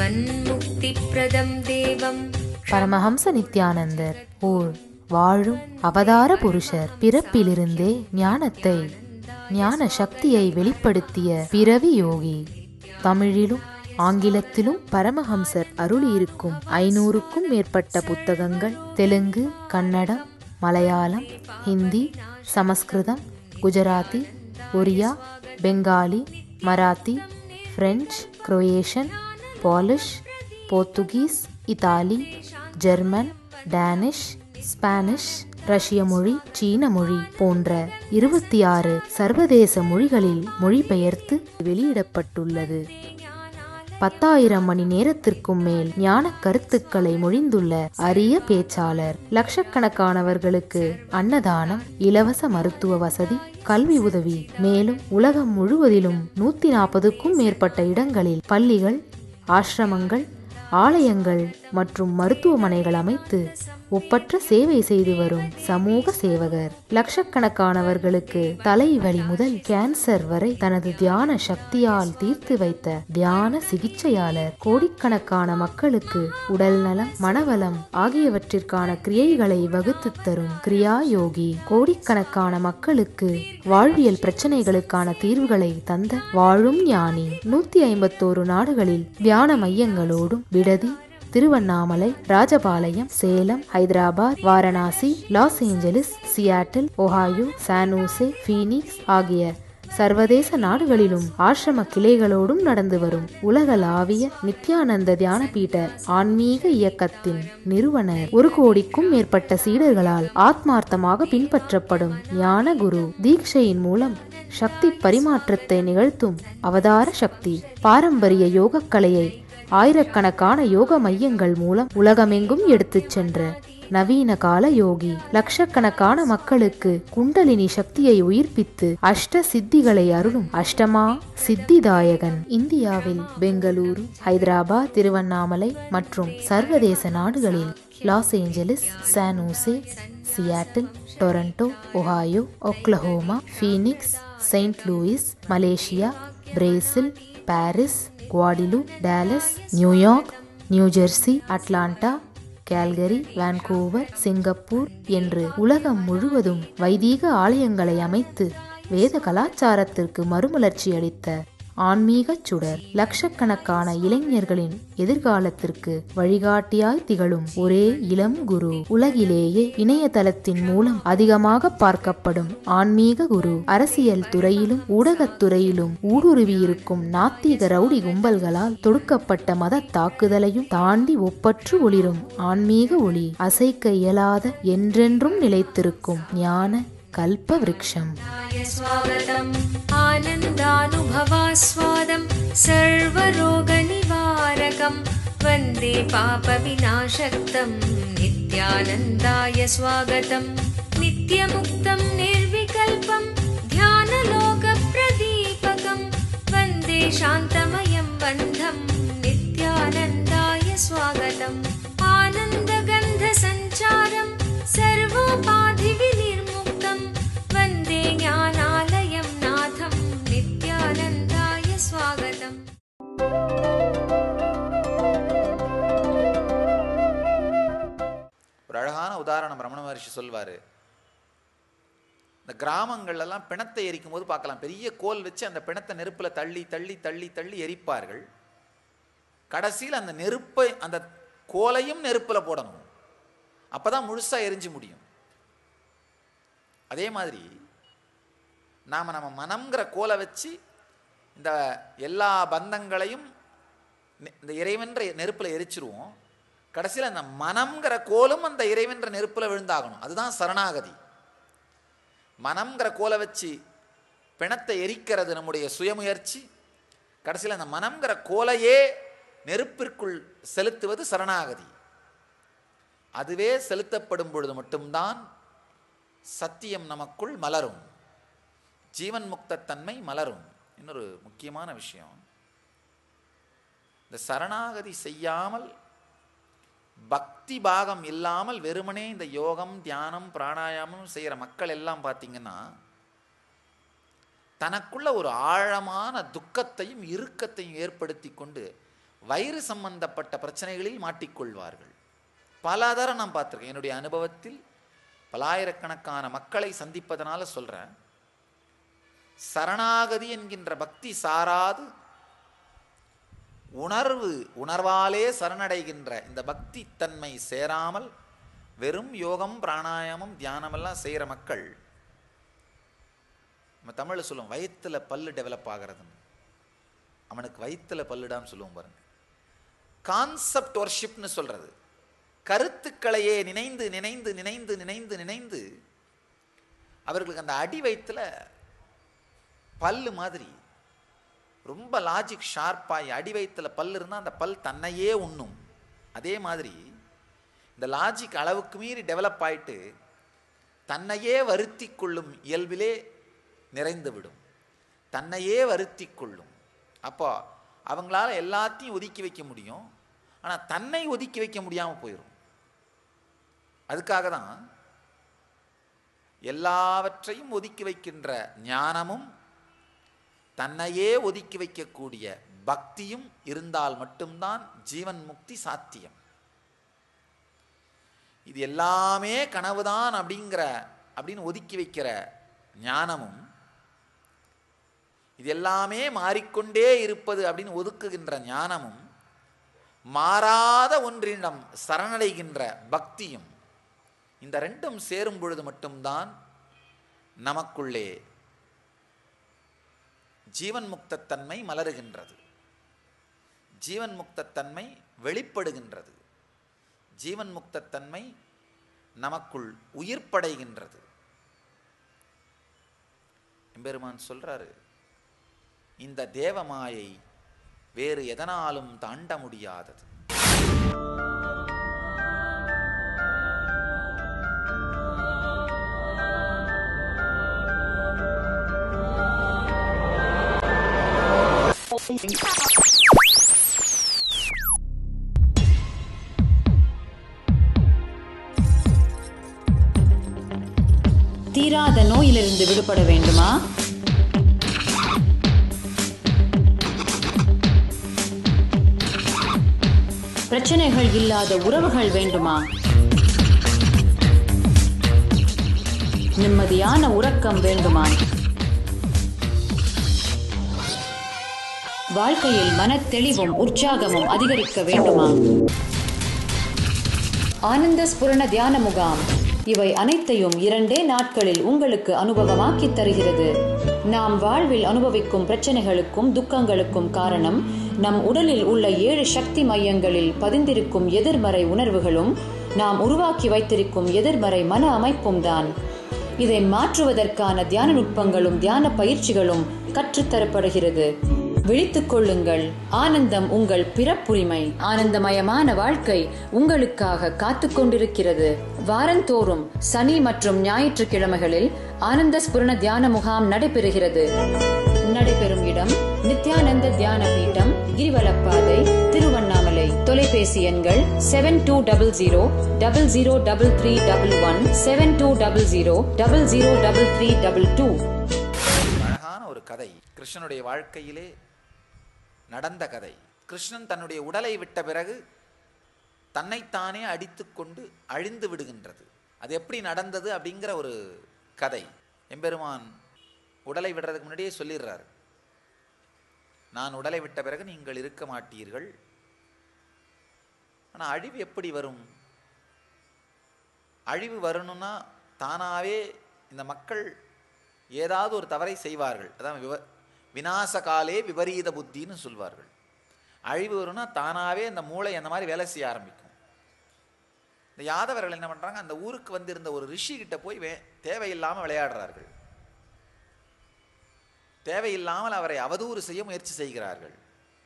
जीवन्मुक्तिप्रदं देवम् பரமஹம்ச நித்யானந்தர் ஓர் வாழும் அவதார புருஷர் பிறப்பிலிருந்தே ஞானத்தை ஞான சக்தியை வெளிப்படுத்திய பிறவி யோகி தமிழிலும் ஆங்கிலத்திலும் பரமஹம்சர் அருளியிருக்கும் ஐநூறுக்கும் மேற்பட்ட புத்தகங்கள் Telugu Kannadam Malayalam Hindi Samskritam Gujarati Oriya Bengali Marathi French Croatian Polish Portuguese Italy German Danish Spanish ரஷ்ய மொழி சீன மொழி போன்ற இருபத்தி ஆறு சர்வதேச மொழிகளில் மொழிபெயர்த்து வெளியிடப்பட்டுள்ளது பத்தாயிரம் மணி நேரத்திற்கும் மேல் ஞான கருத்துக்களை மொழிந்துள்ள அரிய பேச்சாளர் லட்சக்கணக்கானவர்களுக்கு அன்னதானம் இலவச மருத்துவ வசதி கல்வி உதவி மேலும் உலகம் முழுவதிலும் நூத்தி நாற்பதுக்கும் மேற்பட்ட இடங்களில் பள்ளிகள் ஆசிரமங்கள் ஆலயங்கள் மற்றும் மருத்துவமனைகள் அமைத்து ஒப்பற்ற சேவை செய்து வரும் சமூக சேவகர் லட்சக்கணக்கானவர்களுக்கு தலைவலி முதல் கேன்சர் வரை தனது தியான சக்தியால் தீர்த்து வைத்த தியான சிகிச்சையாளர் கோடிக்கணக்கான மக்களுக்கு உடல் நலம் மனவளம் ஆகியவற்றிற்கான கிரியைகளை வகுத்து தரும் கிரியா யோகி கோடிக்கணக்கான மக்களுக்கு வாழ்வியல் பிரச்சனைகளுக்கான தீர்வுகளை தந்த வாழும் ஞானி நூத்தி ஐம்பத்தோரு நாடுகளில் தியான மையங்களோடும் விடுதி Tiruvannamalai Rajapalayam Salem Hyderabad Varanasi Los Angeles Seattle Ohio San Jose Phoenix ஆகிய சர்வதேச நாடுகளிலும் ஆசிரம கிளைகளோடும் நடந்து வரும் உலகளாவிய நித்யானந்த தியானபீட ஆன்மீக இயக்கத்தின் நிறுவனர் ஒரு கோடிக்கும் மேற்பட்ட சீடர்களால் ஆத்மார்த்தமாக பின்பற்றப்படும் ஞான குரு தீட்சையின் மூலம் சக்தி பரிமாற்றத்தை நிகழ்த்தும் அவதார சக்தி பாரம்பரிய யோகக்கலையை ஆயிரக்கணக்கான யோக மையங்கள் மூலம் உலகமெங்கும் எடுத்துச் சென்ற நவீன கால யோகி லட்சக்கணக்கான மக்களுக்கு குண்டலினி சக்தியை உயிர்ப்பித்து அஷ்ட சித்திகளை அருளும் அஷ்டமா சித்திதாயகன் இந்தியாவில் பெங்களூரு ஹைதராபாத் திருவண்ணாமலை மற்றும் சர்வதேச நாடுகளில் Los Angeles San Jose Seattle Toronto Ohio Oklahoma Phoenix Saint Louis Malaysia Brazil Paris Guadalupe Dallas New York New Jersey Atlanta Calgary Vancouver Singapore என்று உலகம் முழுவதும் வைதீக ஆலயங்களை அமைத்து வேத கலாச்சாரத்திற்கு மறுமலர்ச்சி அளித்த ஆன்மீகச் சுடர் லட்சக்கணக்கான இளைஞர்களின் எதிர்காலத்திற்கு வழிகாட்டியாய் திகழும் ஒரே இளம் குரு உலகிலேயே இணையதளத்தின் மூலம் அதிகமாக பார்க்கப்படும் ஆன்மீக குரு அரசியல் துறையிலும் ஊடகத் துறையிலும் ஊடுருவியிருக்கும் நாத்திக ரவுடி கும்பல்களால் தொடுக்கப்பட்ட மத தாக்குதலையும் தாண்டி ஒப்பற்று ஒளிரும் ஆன்மீக ஒளி அசைக்க இயலாத என்றென்றும் நிலைத்திருக்கும் ஞான கல்ப விருட்சம் स्वागतम् आनन्दानुभवास्वादं सर्वरोगनिवारकं वन्दे पापविनाशक्तं नित्यानन्दाय स्वागतम् नित्यमुक्तं निर्विकल्पं ध्यानलोकप्रदीपकं वन्दे शान्तमयं बन्धं नित्यानन्दाय स्वागतम् आनन्दगन्धसञ्चारं सर्वोपाधिविनिर्मुक्तं वन्दे ज्ञानालयं नाथं नित्यानन्दाय स्वागतम् ஒரு அழகான உதாரணம் ரமண மகர்ஷி சொல்வார் இந்த கிராமங்கள்லாம் பிணத்தை எரிக்கும் போது பார்க்கலாம் பெரிய கோல் வச்சு அந்த பிணத்தை நெருப்பில் தள்ளி தள்ளி தள்ளி தள்ளி எரிப்பார்கள் கடைசியில் அந்த நெருப்பை அந்த கோலையும் நெருப்பில் போடணும் அப்போ தான் முழுசாக எரிஞ்சு முடியும் அதே மாதிரி நாம் நம்ம மனம்ங்கிற கோலை வச்சு இந்த எல்லா பந்தங்களையும் நெ- இந்த இறைவன்ற நெருப்பில் எரிச்சிருவோம் கடைசியில் அந்த மனம்ங்கிற கோலும் அந்த இறைவன்ற நெருப்பில் விழுந்தாகணும் அதுதான் சரணாகதி மனம்ங்கிற கோலை வச்சு பிணத்தை எரிக்கிறது நம்முடைய சுயமுயற்சி கடைசியில் அந்த மனம்ங்கிற கோலையே நெருப்பிற்குள் செலுத்துவது சரணாகதி அதுவே செலுத்தப்படும் பொழுது மட்டும்தான் சத்தியம் நமக்குள் மலரும் ஜீவன் முக்தத்தன்மை மலரும் இன்னொரு முக்கியமான விஷயம் இந்த சரணாகதி செய்யாமல் பக்தி பாகம் இல்லாமல் வெறுமனே இந்த யோகம் தியானம் பிராணாயாமம் செய்கிற மக்கள் எல்லாம் பார்த்தீங்கன்னா தனக்குள்ள ஒரு ஆழமான துக்கத்தையும் இறுக்கத்தையும் ஏற்படுத்தி கொண்டு வயிறு சம்பந்தப்பட்ட பிரச்சனைகளில் மாட்டிக்கொள்வார்கள் பல தரம் நான் பார்த்துருக்கேன் என்னுடைய அனுபவத்தில் பலாயிரக்கணக்கான மக்களை சந்திப்பதனால சொல்கிறேன் சரணாகதி என்கின்ற பக்தி சாராது உணர்வு உணர்வாலே சரணடைகின்ற இந்த பக்தி தன்மை சேராமல் வெறும் யோகம் பிராணாயாமம் தியானமெல்லாம் செய்கிற மக்கள் நம்ம தமிழில் சொல்லுவோம் வயிற்றுல பல்லு டெவலப் ஆகிறதுன்னு அவனுக்கு வயிற்றுல பல்லுடான்னு சொல்லுவோம் பாருங்க கான்செப்ட் ஒர்ஷிப்னு சொல்றது கருத்துக்களையே நினைந்து நினைந்து நினைந்து நினைந்து நினைந்து அவர்களுக்கு அந்த அடி வயிற்றுல பல்லு மாதிரி ரொம்ப லாஜிக் ஷார்ப்பாகி அடி வயிற்றுல பல் இருந்தால் அந்த பல் தன்னையே உண்ணும் அதே மாதிரி இந்த லாஜிக் அளவுக்கு மீறி டெவலப் ஆயிட்டு தன்னையே வருத்தி கொள்ளும் இயல்பிலே நிறைந்து விடும் தன்னையே வருத்தி கொள்ளும் அப்போ அவங்களால எல்லாத்தையும் ஒதுக்கி வைக்க முடியும் ஆனால் தன்னை ஒதுக்கி வைக்க முடியாமல் போயிடும் அதுக்காக தான் எல்லாவற்றையும் ஒதுக்கி வைக்கின்ற ஞானமும் தன்னையே ஒதுக்கி வைக்கக்கூடிய பக்தியும் இருந்தால் மட்டும்தான் ஜீவன் முக்தி சாத்தியம் இது எல்லாமே கனவுதான் அப்படிங்கிற அப்படின்னு ஒதுக்கி வைக்கிற ஞானமும் இது எல்லாமே மாறிக்கொண்டே இருப்பது அப்படின்னு ஒதுக்குகின்ற ஞானமும் மாறாத ஒன்றிடம் சரணடைகின்ற பக்தியும் இந்த ரெண்டும் சேரும் பொழுது மட்டும்தான் நமக்குள்ளே ஜீவன் முக்தத்தன்மை மலருகின்றது ஜீவன் முக்தத்தன்மை வெளிப்படுகின்றது ஜீவன் முக்தத்தன்மை நமக்குள் உயிர்ப்படைகின்றது எம்பெருமான் சொல்றாரு இந்த தேவமாயை வேறு எதனாலும் தாண்ட முடியாதது தீராத நோயிலிருந்து விடுபட வேண்டுமா பிரச்சனைகள் இல்லாத உறவுகள் வேண்டுமா நிம்மதியான உறக்கம் வேண்டுமா வாழ்க்கையில் மனத்தெளிவும் உற்சாகமும் அதிகரிக்க வேண்டுமா ஆனந்த ஸ்புரண தியான முகாம் இவை அனைத்தையும் இரண்டே நாட்களில் உங்களுக்கு அனுபவமாக்கித் தருகிறது நாம் வாழ்வில் அனுபவிக்கும் பிரச்சனைகளுக்கும் துக்கங்களுக்கும் காரணம் நம் உடலில் உள்ள ஏழு சக்தி மையங்களில் பதிந்திருக்கும் எதிர்மறை உணர்வுகளும் நாம் உருவாக்கி வைத்திருக்கும் எதிர்மறை மன அமைப்பும் தான் இதை மாற்றுவதற்கான தியான நுட்பங்களும் தியான பயிற்சிகளும் கற்றுத்தரப்படுகிறது விழித்துக் கொள்ளுங்கள் ஆனந்தம் உங்கள் பிறப்புரிமை ஆனந்தமயமான வாழ்க்கை உங்களுக்காக காத்து கொண்டிருக்கிறது வாரந்தோறும் சனி மற்றும் ஞாயிற்றுக்கிழமைகளில் ஆனந்த ஸ்புரண தியான முகாம் நடைபெறுகிறது நடைபெறும் இடம் நித்யானந்த தியான பீட்டம் கிரிவலப்பாதை திருவண்ணாமலை தொலைபேசி எண்கள் seven two double zero double zero double three double one seven two double zero double zero double three double two அழகான ஒரு கதை கிருஷ்ணனுடைய வாழ்க்கையிலே நடந்த கதை கிருஷ்ணன் தன்னுடைய உடலை விட்ட பிறகு தன்னைத்தானே அடித்துக்கொண்டு அழிந்து விடுகின்றது அது எப்படி நடந்தது அப்படிங்கிற ஒரு கதை எம்பெருமான் உடலை விடுறதுக்கு முன்னாடியே சொல்லிடுறாரு நான் உடலை விட்ட பிறகு நீங்கள் இருக்க மாட்டீர்கள் ஆனால் அழிவு எப்படி வரும் அழிவு வரணும்னா தானாகவே இந்த மக்கள் ஏதாவது ஒரு தவறை செய்வார்கள் அதான் விவ விநாச காலே விபரீத புத்தின்னு சொல்வார்கள் அழிவு வரும்னா தானாகவே இந்த மூளை அந்த மாதிரி வேலை செய்ய ஆரம்பிக்கும் இந்த யாதவர்கள் என்ன பண்ணுறாங்க அந்த ஊருக்கு வந்திருந்த ஒரு ரிஷி கிட்ட போய் வே தேவையில்லாமல் விளையாடுறார்கள் தேவையில்லாமல் அவரை அவதூறு செய்ய முயற்சி செய்கிறார்கள்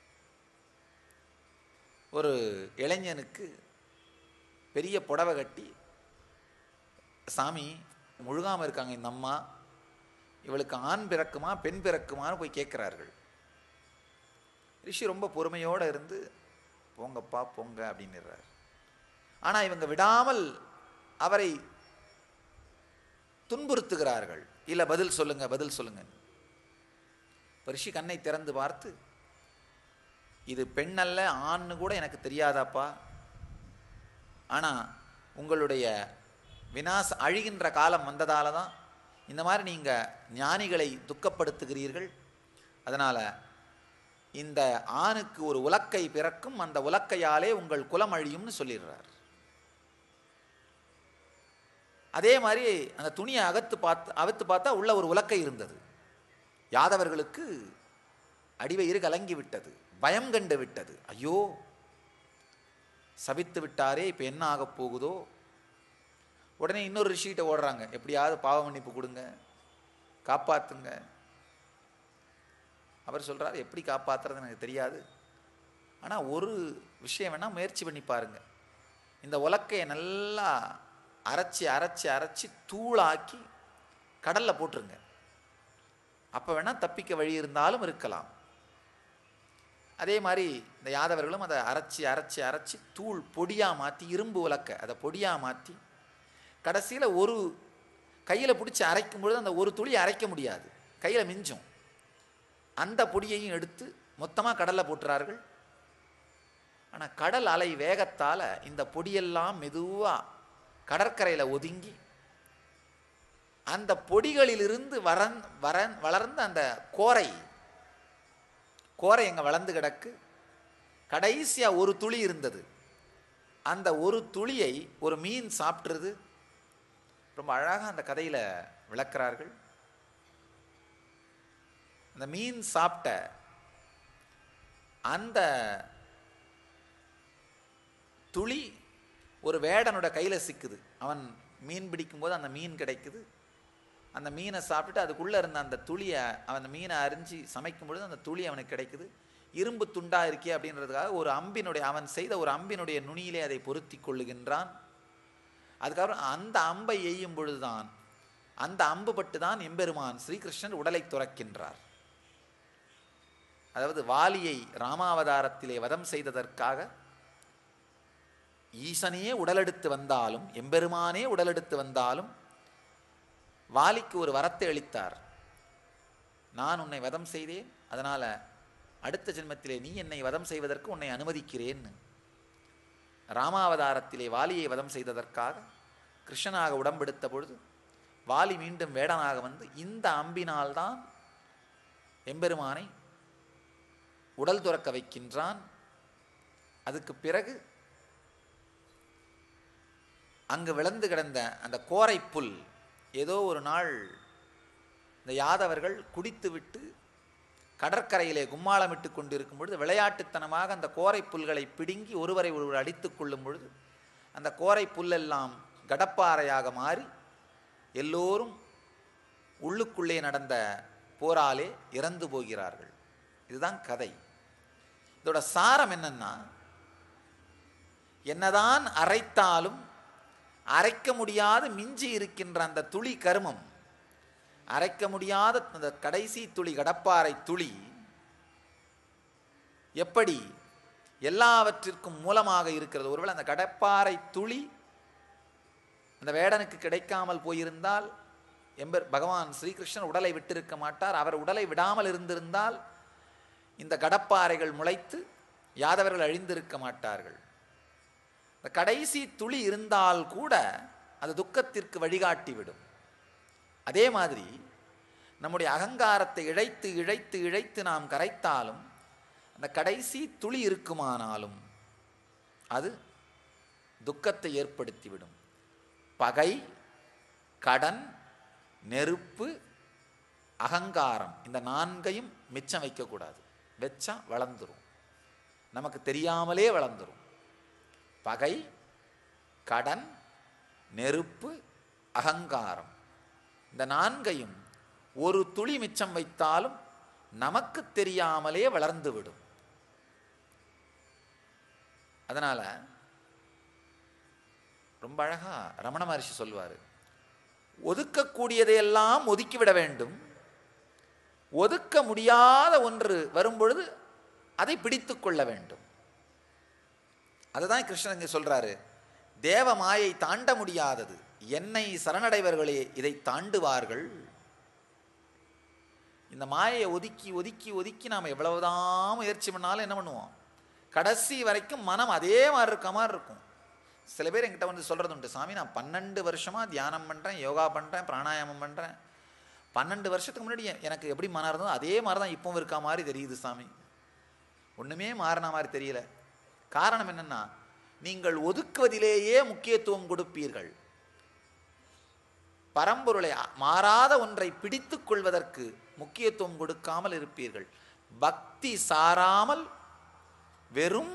ஒரு இளைஞனுக்கு பெரிய புடவை கட்டி சாமி முழுகாமல் இருக்காங்க இந்த அம்மா இவளுக்கு ஆண் பிறக்குமா பெண் பிறக்குமான்னு போய் கேட்குறார்கள் ரிஷி ரொம்ப பொறுமையோடு இருந்து போங்கப்பா போங்க அப்படின்னுறார் ஆனால் இவங்க விடாமல் அவரை துன்புறுத்துகிறார்கள் இல்லை பதில் சொல்லுங்க பதில் சொல்லுங்க இப்ப ரிஷி கண்ணை திறந்து பார்த்து இது பெண்ணல்ல ஆண்னு கூட எனக்கு தெரியாதாப்பா ஆனால் உங்களுடைய வினாச அழிகின்ற காலம் வந்ததால தான் இந்த மாதிரி நீங்கள் ஞானிகளை துக்கப்படுத்துகிறீர்கள் அதனால் இந்த ஆணுக்கு ஒரு உலக்கை பிறக்கும் அந்த உலக்கையாலே உங்கள் குலம் அழியும்னு சொல்லிடுறார் அதே மாதிரி அந்த துணியை அகத்து பார்த்து அகத்து பார்த்தா உள்ள ஒரு உலக்கை இருந்தது யாதவர்களுக்கு அடிவயிறு கலங்கி விட்டது பயம் கண்டு விட்டது ஐயோ சபித்து விட்டாரே இப்போ என்ன ஆகப் போகுதோ உடனே இன்னொரு ரிஷிகிட்ட ஓடுறாங்க எப்படியாவது பாவ மன்னிப்பு கொடுங்க காப்பாத்துங்க அவர் சொல்றார் எப்படி காப்பாத்துறது எனக்கு தெரியாது ஆனால் ஒரு விஷயம் வேணால் முயற்சி பண்ணி பாருங்க இந்த உலக்கையை நல்லா அரைச்சி அரைச்சி அரைச்சி தூளாக்கி கடலில் போட்டுருங்க அப்போ வேணால் தப்பிக்க வழி இருந்தாலும் இருக்கலாம் அதே மாதிரி இந்த யாதவர்களும் அதை அரைச்சி அரைச்சி அரைச்சி தூள் பொடியாக மாற்றி இரும்பு உலக்க அதை பொடியாக மாற்றி கடைசியில் ஒரு கையில் பிடிச்சி அரைக்கும் பொழுது அந்த ஒரு துளி அரைக்க முடியாது கையில் மிஞ்சும் அந்த பொடியையும் எடுத்து மொத்தமாக கடலில் போட்டுறார்கள் ஆனால் கடல் அலை வேகத்தால் இந்த பொடியெல்லாம் மெதுவாக கடற்கரையில் ஒதுங்கி அந்த பொடிகளிலிருந்து வரன் வரன் வளர்ந்த அந்த கோரை கோரை எங்கே வளர்ந்து கிடக்கு கடைசியாக ஒரு துளி இருந்தது அந்த ஒரு துளியை ஒரு மீன் சாப்பிட்றது ரொம்ப அழகாக அந்த கதையில் விளக்குறார்கள் அந்த மீன் சாப்பிட்ட அந்த துளி ஒரு வேடனோட கையில் சிக்குது அவன் மீன் பிடிக்கும்போது அந்த மீன் கிடைக்குது அந்த மீனை சாப்பிட்டுட்டு அதுக்குள்ளே இருந்த அந்த துளியை அவன் அந்த மீனை அரிஞ்சு சமைக்கும் பொழுது அந்த துளி அவனுக்கு கிடைக்குது இரும்பு துண்டா இருக்கே அப்படின்றதுக்காக ஒரு அம்பினுடைய அவன் செய்த ஒரு அம்பினுடைய நுனியிலே அதை பொருத்தி கொள்ளுகின்றான் அதுக்கப்புறம் அந்த அம்பை எய்யும் பொழுதுதான் அந்த அம்பு பட்டு தான் எம்பெருமான் ஸ்ரீகிருஷ்ணன் உடலை துறக்கின்றார் அதாவது வாலியை ராமாவதாரத்திலே வதம் செய்ததற்காக ஈசனையே உடலெடுத்து வந்தாலும் எம்பெருமானே உடலெடுத்து வந்தாலும் வாலிக்கு ஒரு வரத்தை அளித்தார் நான் உன்னை வதம் செய்தேன் அதனால் அடுத்த ஜென்மத்திலே நீ என்னை வதம் செய்வதற்கு உன்னை அனுமதிக்கிறேன்னு ராமாவதாரத்திலே வாலியை வதம் செய்ததற்காக கிருஷ்ணனாக உடம்பெடுத்த பொழுது வாலி மீண்டும் வேடனாக வந்து இந்த அம்பினால்தான் எம்பெருமானை உடல் துறக்க வைக்கின்றான் அதுக்கு பிறகு அங்கு விளந்து கிடந்த அந்த கோரை புல் ஏதோ ஒரு நாள் இந்த யாதவர்கள் குடித்துவிட்டு கடற்கரையிலே கும்மாளமிட்டு கொண்டிருக்கும் பொழுது விளையாட்டுத்தனமாக அந்த கோரை புல்களை பிடுங்கி ஒருவரை ஒருவர் அடித்துக் கொள்ளும் பொழுது அந்த கோரை புல்லெல்லாம் கடப்பாறையாக மாறி எல்லோரும் உள்ளுக்குள்ளே நடந்த போராலே இறந்து போகிறார்கள் இதுதான் கதை இதோட சாரம் என்னன்னா என்னதான் அரைத்தாலும் அரைக்க முடியாத மிஞ்சி இருக்கின்ற அந்த துளி கருமம் அரைக்க முடியாத அந்த கடைசி துளி கடப்பாறை துளி எப்படி எல்லாவற்றிற்கும் மூலமாக இருக்கிறது ஒருவேளை அந்த கடப்பாறை துளி அந்த வேடனுக்கு கிடைக்காமல் போயிருந்தால் எம்பர் பகவான் ஸ்ரீகிருஷ்ணன் உடலை விட்டிருக்க மாட்டார் அவர் உடலை விடாமல் இருந்திருந்தால் இந்த கடப்பாறைகள் முளைத்து யாதவர்கள் அழிந்திருக்க மாட்டார்கள் இந்த கடைசி துளி இருந்தால் கூட அது துக்கத்திற்கு வழிகாட்டிவிடும் அதே மாதிரி நம்முடைய அகங்காரத்தை இழைத்து இழைத்து இழைத்து நாம் கரைத்தாலும் அந்த கடைசி துளி இருக்குமானாலும் அது துக்கத்தை ஏற்படுத்திவிடும் பகை கடன் நெருப்பு அகங்காரம் இந்த நான்கையும் மிச்சம் வைக்கக்கூடாது வச்சா வளர்ந்துரும் நமக்கு தெரியாமலே வளர்ந்துரும் பகை கடன் நெருப்பு அகங்காரம் இந்த நான்கையும் ஒரு துளி மிச்சம் வைத்தாலும் நமக்கு தெரியாமலே வளர்ந்து விடும் அதனால ரொம்ப அழகா ரமண மகர்ஷி சொல்வார் ஒதுக்கக்கூடியதையெல்லாம் ஒதுக்கிவிட வேண்டும் ஒதுக்க முடியாத ஒன்று வரும்பொழுது அதை பிடித்து கொள்ள வேண்டும் அதுதான் கிருஷ்ணன் இங்கே சொல்றாரு தேவ மாயை தாண்ட முடியாதது என்னை சரணடைவர்களே இதை தாண்டுவார்கள் இந்த மாயையை ஒதுக்கி ஒதுக்கி ஒதுக்கி நாம் எவ்வளவுதான் முயற்சி பண்ணாலும் என்ன பண்ணுவோம் கடைசி வரைக்கும் மனம் அதே மாதிரி இருக்க மாதிரி இருக்கும் சில பேர் என்கிட்ட வந்து சொல்கிறது உண்டு சாமி நான் பன்னெண்டு வருஷமாக தியானம் பண்ணுறேன் யோகா பண்ணுறேன் பிராணாயாமம் பண்ணுறேன் பன்னெண்டு வருஷத்துக்கு முன்னாடி எ- எனக்கு எப்படி மனம் இருந்ததோ அதே மாதிரி தான் இப்பவும் இருக்க மாதிரி தெரியுது சாமி ஒன்றுமே மாறின மாதிரி தெரியல காரணம் என்னன்னா நீங்கள் ஒதுக்குவதிலேயே முக்கியத்துவம் கொடுப்பீர்கள் பரம்பொருளை அ- மாறாத ஒன்றை பிடித்துக் கொள்வதற்கு முக்கியத்துவம் கொடுக்காமல் இருப்பீர்கள் பக்தி சாராமல் வெறும்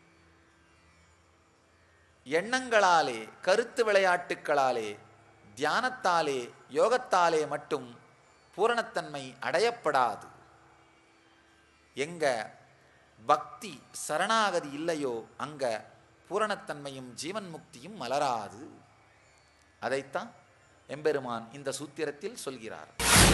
எண்ணங்களாலே கருத்து விளையாட்டுக்களாலே தியானத்தாலே யோகத்தாலே மட்டும் பூரணத்தன்மை அடையப்படாது எங்க பக்தி சரணாகதி இல்லையோ அங்க பூரணத்தன்மையும் ஜீவன் முக்தியும் மலராது அதைத்தான் எம்பெருமான் இந்த சூத்திரத்தில் சொல்கிறார்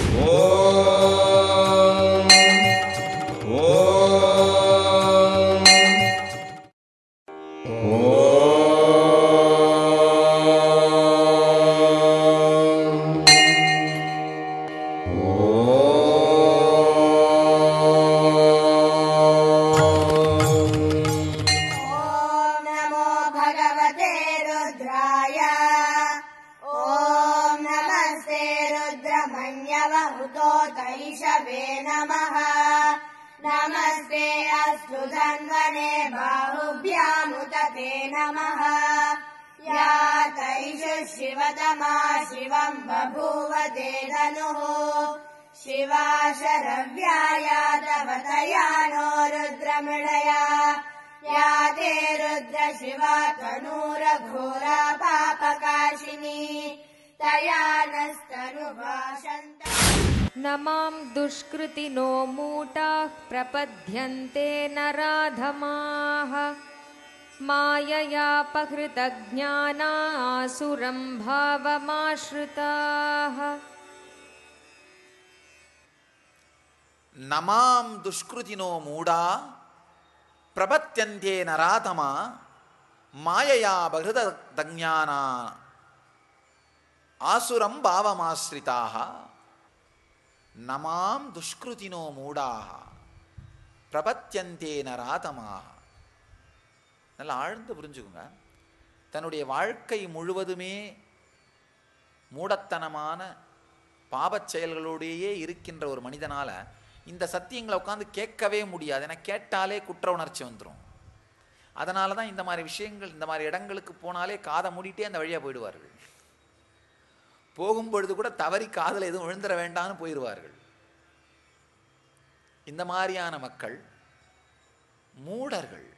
ॐ नमो भगवते रुद्राय ॐ नमस्ते रुद्रमन्यवहुतो तैषवे नमः नमस्ते अस्तु धन्वने बाहुभ्यामुत ते नमः या तैषु शिवतमा शिवम् बभूव ते धनुः शिवा शरव्याया तव तया नो रुद्रमृणया या ते रुद्र शिवा तनूरघोरा पापकाशिनी तया नस्तनुभाषन्त न मां दुष्कृतिनो मूटाः प्रपद्यन्ते नराधमाः माययापहृतज्ञानासुरं भावमाश्रिताः நமாம் துஷ்கிருதினோ மூடா பிரபத்தியந்தே நராதமா மாயையா பகிருத தஞானா ஆசுரம் பாவமாஸ்ரிதாக நமாம் துஷ்கிருதினோ மூடாக பிரபத்தியந்தே நராதமாக நல்லா ஆழ்ந்து புரிஞ்சுக்குங்க தன்னுடைய வாழ்க்கை முழுவதுமே மூடத்தனமான பாபச் செயல்களோடையே இருக்கின்ற ஒரு மனிதனால இந்த சத்தியங்களை உட்காந்து கேட்கவே முடியாது ஏன்னா கேட்டாலே குற்ற உணர்ச்சி வந்துடும் அதனால தான் இந்த மாதிரி விஷயங்கள் இந்த மாதிரி இடங்களுக்கு போனாலே காதை மூடிட்டே அந்த வழியாக போயிடுவார்கள் போகும்பொழுது கூட தவறி காதில் எதுவும் விழுந்துட வேண்டாம்னு போயிடுவார்கள் இந்த மாதிரியான மக்கள் மூடர்கள்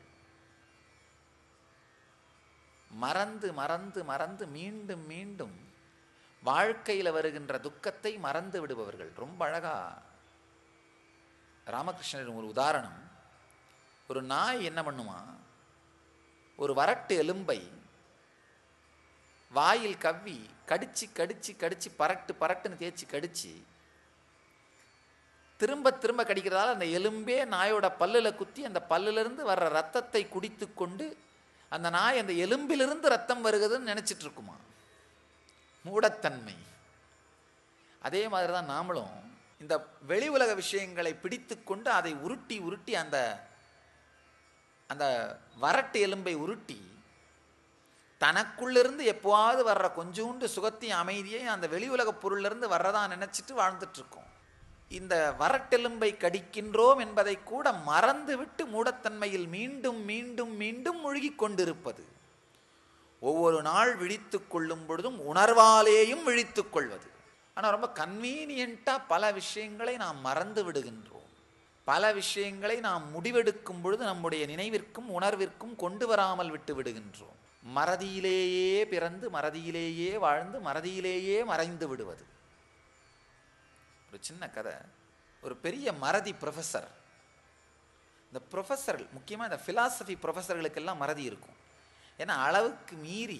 மறந்து மறந்து மறந்து மீண்டும் மீண்டும் வாழ்க்கையில் வருகின்ற துக்கத்தை மறந்து விடுபவர்கள் ரொம்ப அழகா ராமகிருஷ்ணரின் ஒரு உதாரணம் ஒரு நாய் என்ன பண்ணுமா ஒரு வரட்டு எலும்பை வாயில் கவ்வி கடிச்சு கடிச்சு கடிச்சு பரட்டு பரட்டுன்னு தேய்ச்சி கடிச்சு திரும்ப திரும்ப கடிக்கிறதால அந்த எலும்பே நாயோட பல்லுல குத்தி அந்த பல்லுலேருந்து வர்ற ரத்தத்தை குடித்து கொண்டு அந்த நாய் அந்த எலும்பிலிருந்து ரத்தம் வருகுதுன்னு நினைச்சிட்டு இருக்குமா மூடத்தன்மை அதே மாதிரி தான் நாமளும் இந்த வெளி உலக விஷயங்களை பிடித்து கொண்டு அதை உருட்டி உருட்டி அந்த அந்த வரட்டு எலும்பை உருட்டி தனக்குள்ளிருந்து எப்போவாவது வர்ற கொஞ்சோண்டு சுகத்தையும் அமைதியையும் அந்த வெளி உலக பொருளிலிருந்து வர்றதா நினைச்சிட்டு வாழ்ந்துட்டு இருக்கோம் இந்த வரட்டெலும்பை கடிக்கின்றோம் என்பதை கூட மறந்துவிட்டு மூடத்தன்மையில் மீண்டும் மீண்டும் மீண்டும் மூழ்கிக் கொண்டிருப்பது ஒவ்வொரு நாள் விழித்துக் கொள்ளும் பொழுதும் உணர்வாலேயும் விழித்துக் கொள்வது ஆனால் ரொம்ப கன்வீனியண்ட்டாக பல விஷயங்களை நாம் மறந்து விடுகின்றோம் பல விஷயங்களை நாம் முடிவெடுக்கும் பொழுது நம்முடைய நினைவிற்கும் உணர்விற்கும் கொண்டு வராமல் விட்டு விடுகின்றோம் மறதியிலேயே பிறந்து மறதியிலேயே வாழ்ந்து மறதியிலேயே மறைந்து விடுவது ஒரு சின்ன கதை ஒரு பெரிய மறதி ப்ரொஃபஸர் இந்த ப்ரொஃபஸர் முக்கியமாக இந்த ஃபிலாசபி ப்ரொஃபஸர்களுக்கெல்லாம் மறதி இருக்கும் ஏன்னா அளவுக்கு மீறி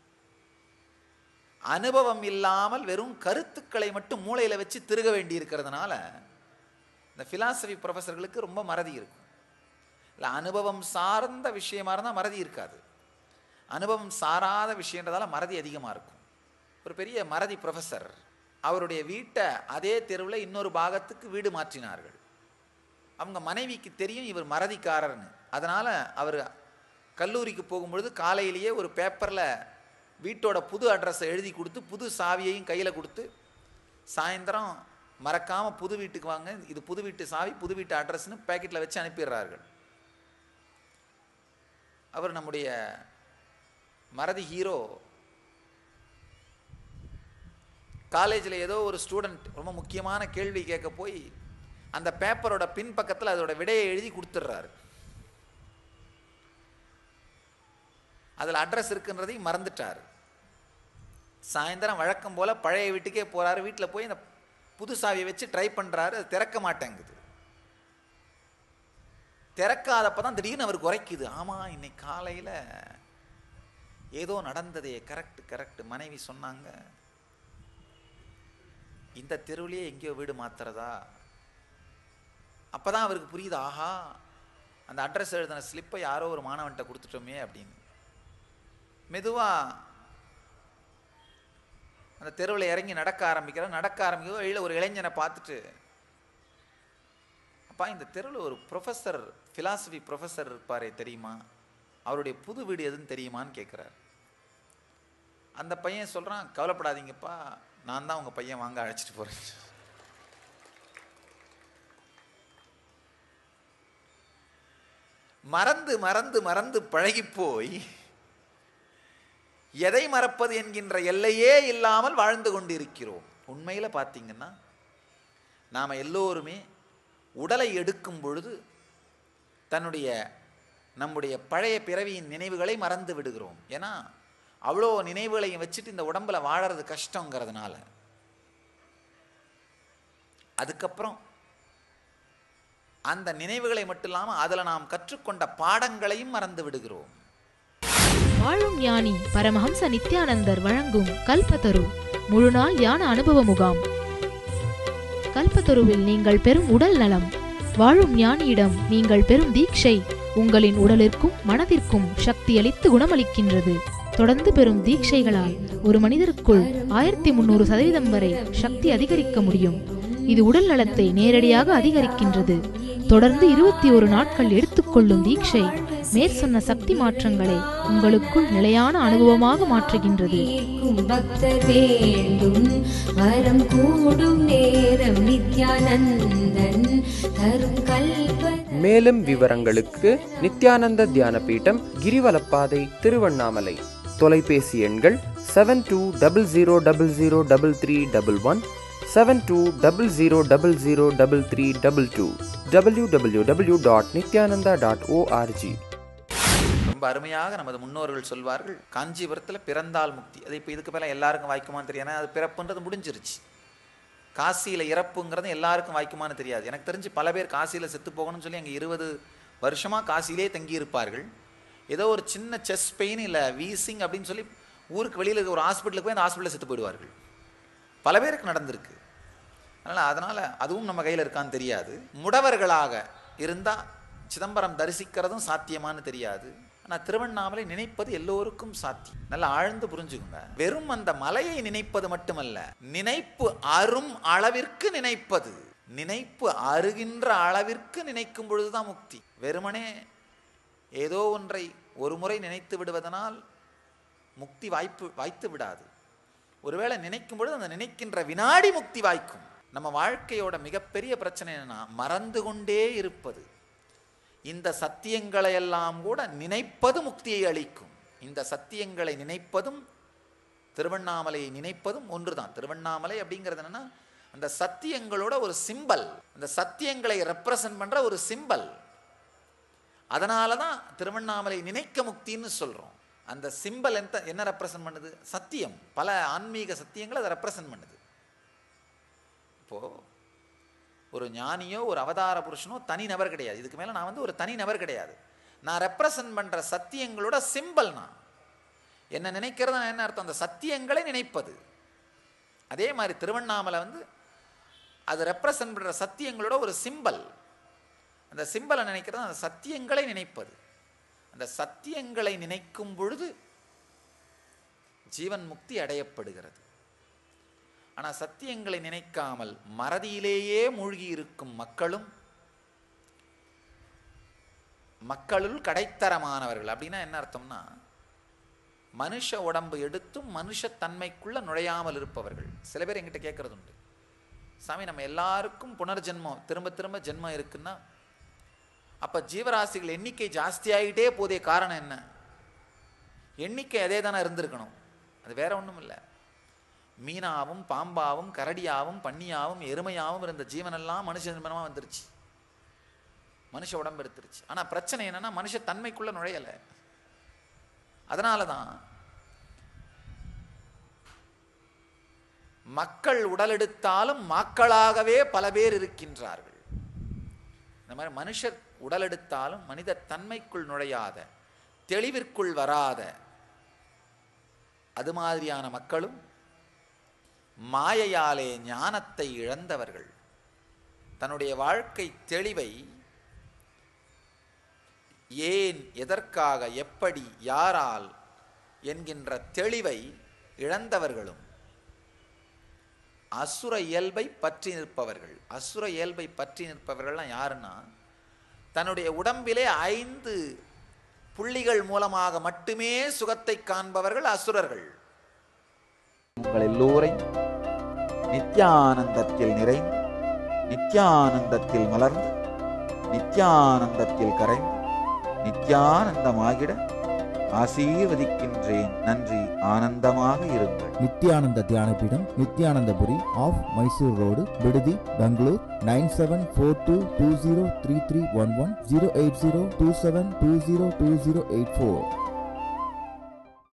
அனுபவம் இல்லாமல் வெறும் கருத்துக்களை மட்டும் மூளையில் வச்சு திருக வேண்டி இருக்கிறதுனால இந்த ஃபிலாசபி ப்ரொஃபஸர்களுக்கு ரொம்ப மறதி இருக்கும் இல்லை அனுபவம் சார்ந்த விஷயமா இருந்தால் மறதி இருக்காது அனுபவம் சாராத விஷயன்றதால மறதி அதிகமாக இருக்கும் ஒரு பெரிய மறதி ப்ரொஃபஸர் அவருடைய வீட்டை அதே தெருவில் இன்னொரு பாகத்துக்கு வீடு மாற்றினார்கள் அவங்க மனைவிக்கு தெரியும் இவர் மறதிக்காரர்னு அதனால் அவர் கல்லூரிக்கு போகும்பொழுது காலையிலேயே ஒரு பேப்பரில் வீட்டோட புது அட்ரஸை எழுதி கொடுத்து புது சாவியையும் கையில் கொடுத்து சாயந்தரம் மறக்காமல் புது வீட்டுக்கு வாங்க இது புது வீட்டு சாவி புது வீட்டு அட்ரஸ்னு பேக்கெட்டில் வச்சு அனுப்பிடுறார்கள் அவர் நம்முடைய மறதி ஹீரோ காலேஜில் ஏதோ ஒரு ஸ்டூடெண்ட் ரொம்ப முக்கியமான கேள்வி கேட்க போய் அந்த பேப்பரோட பின் பக்கத்தில் அதோட விடையை எழுதி கொடுத்துட்றாரு அதில் அட்ரஸ் இருக்குன்றதையும் மறந்துட்டார் சாயந்தரம் வழக்கம் போல் பழைய வீட்டுக்கே போகிறாரு வீட்டில் போய் இந்த புது சாவியை வச்சு ட்ரை பண்ணுறாரு அது திறக்க மாட்டேங்குது திறக்காதப்ப தான் திடீர்னு அவருக்கு குறைக்குது ஆமாம் இன்னைக்கு காலையில் ஏதோ நடந்ததே கரெக்ட் கரெக்ட் மனைவி சொன்னாங்க இந்த தெருவிலேயே எங்கேயோ வீடு மாத்துறதா அப்பதான் அவருக்கு புரியுது ஆஹா அந்த அட்ரஸ் எழுதின ஸ்லிப்பை யாரோ ஒரு மாணவன்கிட்ட கொடுத்துட்டோமே அப்படின்னு மெதுவா அந்த தெருவில் இறங்கி நடக்க ஆரம்பிக்கிறார் நடக்க ஆரம்பிக்கிறோம் வழியில் ஒரு இளைஞனை பார்த்துட்டு அப்பா இந்த தெருவில் ஒரு ப்ரொஃபஸர் ஃபிலாசபி ப்ரொஃபஸர் இருப்பாரே தெரியுமா அவருடைய புது வீடு எதுன்னு தெரியுமான்னு கேட்குறார் அந்த பையன் சொல்கிறான் கவலைப்படாதீங்கப்பா நான் தான் உங்கள் பையன் வாங்க அழைச்சிட்டு போகிறேன் மறந்து மறந்து மறந்து பழகிப் போய் எதை மறப்பது என்கின்ற எல்லையே இல்லாமல் வாழ்ந்து கொண்டிருக்கிறோம் உண்மையில் பார்த்தீங்கன்னா நாம் எல்லோருமே உடலை எடுக்கும் பொழுது தன்னுடைய நம்முடைய பழைய பிறவியின் நினைவுகளை மறந்து விடுகிறோம் ஏன்னா அவ்வளோ நினைவுகளையும் வச்சுட்டு இந்த உடம்புல வாழறது கஷ்டங்கிறதுனால அதுக்கப்புறம் அந்த நினைவுகளை மட்டும் இல்லாமல் அதில் நாம் கற்றுக்கொண்ட பாடங்களையும் மறந்து விடுகிறோம் வாழும் ஞானி பரமஹம்ச நித்யானந்தர் வழங்கும் கல்பத்தரு முழுநாள் யான அனுபவ முகாம் கல்பத்தருவில் நீங்கள் பெறும் உடல் நலம் வாழும் ஞானியிடம் நீங்கள் பெறும் தீட்சை உங்களின் உடலிற்கும் மனதிற்கும் சக்தியளித்து குணமளிக்கின்றது தொடர்ந்து பெறும் தீட்சைகளால் ஒரு மனிதருக்குள் ஆயிரத்தி முன்னூறு சதவீதம் வரை சக்தி அதிகரிக்க முடியும் இது உடல் நலத்தை நேரடியாக அதிகரிக்கின்றது தொடர்ந்து இருபத்தி ஒரு நாட்கள் எடுத்துக்கொள்ளும் தீட்சை மேற்சொன்ன சக்தி மாற்றங்களை உங்களுக்குள் நிலையான அனுபவமாக மாற்றுகின்றது ஈர்க்கும் பக்தர் வேண்டும் வரம் கூடும் நேரம் நித்யானந்தன் தரும் கல்ப மேலும் விவரங்களுக்கு நித்யானந்த தியான பீடம் கிரிவலப்பாதை திருவண்ணாமலை தொலைபேசி எண்கள் seven two double zero double zero double three double one seven two double zero double zero double three double two W W W dot Nithyananda dot O R G ரொம்ப அருமையாக நமது முன்னோர்கள் சொல்வார்கள் காஞ்சிபுரத்தில் பிறந்தால் முக்தி அது இப்போ இதுக்கு மேலே எல்லாருக்கும் வாய்க்குமான்னு தெரியும் ஏன்னா அது பிறப்புன்றது முடிஞ்சிருச்சு காசியில் இறப்புங்கிறது எல்லாருக்கும் வாய்க்குமான்னு தெரியாது எனக்கு தெரிஞ்சு பல பேர் காசியில் செத்து போகணும்னு சொல்லி அங்கே இருபது வருஷமாக காசியிலே தங்கி இருப்பார்கள் ஏதோ ஒரு சின்ன செஸ் பெயின் இல்லை வீசிங் அப்படின்னு சொல்லி ஊருக்கு வெளியில் இருக்க ஒரு ஹாஸ்பிட்டலுக்கு போய் அந்த ஹாஸ்பிட்டலில் செத்து போயிடுவார்கள் பல பேருக்கு நடந்திருக்கு அதனால் அதனால் அதுவும் நம்ம கையில் இருக்கான்னு தெரியாது முடவர்களாக இருந்தால் சிதம்பரம் தரிசிக்கிறதும் சாத்தியமான்னு தெரியாது ஆனால் திருவண்ணாமலை நினைப்பது எல்லோருக்கும் சாத்தியம் நல்லா ஆழ்ந்து புரிஞ்சுக்குங்க வெறும் அந்த மலையை நினைப்பது மட்டுமல்ல நினைப்பு அரும் அளவிற்கு நினைப்பது நினைப்பு அருகின்ற அளவிற்கு நினைக்கும் பொழுதுதான் முக்தி வெறுமனே ஏதோ ஒன்றை ஒரு முறை நினைத்து விடுவதனால் முக்தி வாய்ப்பு வாய்த்து விடாது ஒருவேளை நினைக்கும் பொழுது அந்த நினைக்கின்ற வினாடி முக்தி வாய்க்கும் நம்ம வாழ்க்கையோட மிகப்பெரிய பிரச்சனை என்னன்னா மறந்து கொண்டே இருப்பது இந்த சத்தியங்களை எல்லாம் கூட நினைப்பது முக்தியை அளிக்கும் இந்த சத்தியங்களை நினைப்பதும் திருவண்ணாமலையை நினைப்பதும் ஒன்றுதான் திருவண்ணாமலை அப்படிங்கிறது என்னன்னா அந்த சத்தியங்களோட ஒரு சிம்பல் அந்த சத்தியங்களை ரெப்ரசன்ட் பண்ற ஒரு சிம்பல் அதனால தான் திருவண்ணாமலை நினைக்க முக்தின்னு சொல்றோம் அந்த சிம்பல் எந்த என்ன ரெப்ரசன்ட் பண்ணுது சத்தியம் பல ஆன்மீக சத்தியங்களை அதை ரெப்ரசன்ட் பண்ணுது இப்போ ஒரு ஞானியோ ஒரு அவதார புருஷனோ தனி நபர் கிடையாது இதுக்கு மேலே நான் வந்து ஒரு தனி நபர் கிடையாது நான் ரெப்ரசன்ட் பண்ணுற சத்தியங்களோட சிம்பல் நான் என்ன நினைக்கிறது என்ன அர்த்தம் அந்த சத்தியங்களை நினைப்பது அதே மாதிரி திருவண்ணாமலை வந்து அது ரெப்ரசன்ட் பண்ணுற சத்தியங்களோட ஒரு சிம்பல் அந்த சிம்பலை நினைக்கிறது அந்த சத்தியங்களை நினைப்பது அந்த சத்தியங்களை நினைக்கும் பொழுது ஜீவன் முக்தி அடையப்படுகிறது ஆனால் சத்தியங்களை நினைக்காமல் மறதியிலேயே மூழ்கி இருக்கும் மக்களும் மக்களுள் கடைத்தரமானவர்கள் அப்படின்னா என்ன அர்த்தம்னா மனுஷ உடம்பு எடுத்தும் மனுஷத்தன்மைக்குள்ள நுழையாமல் இருப்பவர்கள் சில பேர் எங்கிட்ட கேட்கறது உண்டு சாமி நம்ம எல்லாருக்கும் புனர்ஜென்மம் திரும்ப திரும்ப ஜென்மம் இருக்குன்னா அப்ப ஜீவராசிகள் எண்ணிக்கை ஜாஸ்தியாகிட்டே போதே காரணம் என்ன எண்ணிக்கை அதே தானே இருந்திருக்கணும் அது வேற ஒன்றும் இல்லை மீனாவும் பாம்பாவும் கரடியாவும் பன்னியாவும் எருமையாவும் இருந்த ஜீவனெல்லாம் மனுஷ ஜென்மமாக வந்துருச்சு மனுஷ உடம்பு எடுத்துருச்சு ஆனால் பிரச்சனை என்னன்னா மனுஷ தன்மைக்குள்ள நுழையலை அதனால தான் மக்கள் உடலெடுத்தாலும் மாக்களாகவே பல பேர் இருக்கின்றார்கள் இந்த மாதிரி மனுஷர் உடலெடுத்தாலும் மனித தன்மைக்குள் நுழையாத தெளிவிற்குள் வராத அது மாதிரியான மக்களும் மாயையாலே ஞானத்தை இழந்தவர்கள் தன்னுடைய வாழ்க்கை தெளிவை ஏன் எதற்காக எப்படி யாரால் என்கின்ற தெளிவை இழந்தவர்களும் அசுர இயல்பை பற்றி நிற்பவர்கள் அசுர இயல்பை பற்றி நிற்பவர்கள்லாம் யாருன்னா தன்னுடைய உடம்பிலே ஐந்து புள்ளிகள் மூலமாக மட்டுமே சுகத்தை காண்பவர்கள் அசுரர்கள் உங்கள் எல்லோரையும் நித்யானந்தத்தில் நிறைந்து நித்யானந்தத்தில் மலர்ந்து நித்யானந்தத்தில் கரைந்து நித்யானந்தமாகிட ஆசீர்வதிக்கின்றேன் நன்றி ஆனந்தமாக இருங்கள் நித்யானந்த தியானபீடம் நித்யானந்தபுரி ஆஃப் மைசூர் ரோடு விடுதி Bangalore nine seven four two two zero three three one one zero eight zero two seven two zero two zero eight four